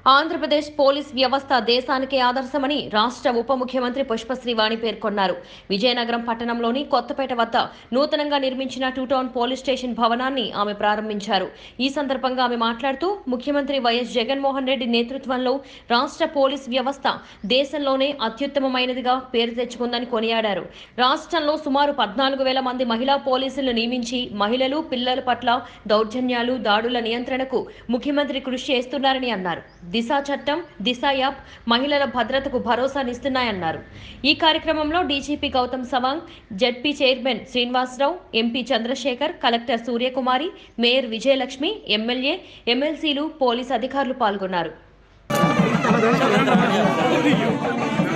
Andhra Pradesh police వ్యవస్థ దేశానికే ఆదర్శమని రాష్ట్ర ఉప ముఖ్యమంత్రి పుష్పశ్రీవాణి పేర్కొన్నారు విజయనగరం పట్టణంలోని కొత్తపేట వద్ద నూతనంగా నిర్మించిన టూ టౌన్ పోలీస్ స్టేషన్ భవనాన్ని ఆమె ప్రారంభించారు ఈ సందర్భంగా ఆమె మాట్లాడుతూ ముఖ్యమంత్రి వైఎస్ జగన్మోహన్ రెడ్డి నేతృత్వంలో రాష్ట్ర పోలీస్ వ్యవస్థ దేశంలోనే అత్యుత్తమమైనదిగా పేరు తెచ్చుకుందని కొనియాడారు రాష్ట్రంలో సుమారు పద్నాలుగు వేల మంది మహిళా పోలీసులు నియమించి మహిళలు పిల్లల పట్ల దౌర్జన్యాలు దాడుల నియంత్రణకు ముఖ్యమంత్రి కృషి చేస్తున్నారని అన్నారు దిశ చట్టం దిశ యాప్ మహిళల భద్రతకు భరోసానిస్తున్నాయన్నారు ఈ కార్యక్రమంలో DGP Gautam Sawang ZP chairman Srinivasarao MP Chandrasekhar collector Suryakumari mayor Vijayalakshmi MLA ఎమ్మెల్సీలు పోలీస్ అధికారులు పాల్గొన్నారు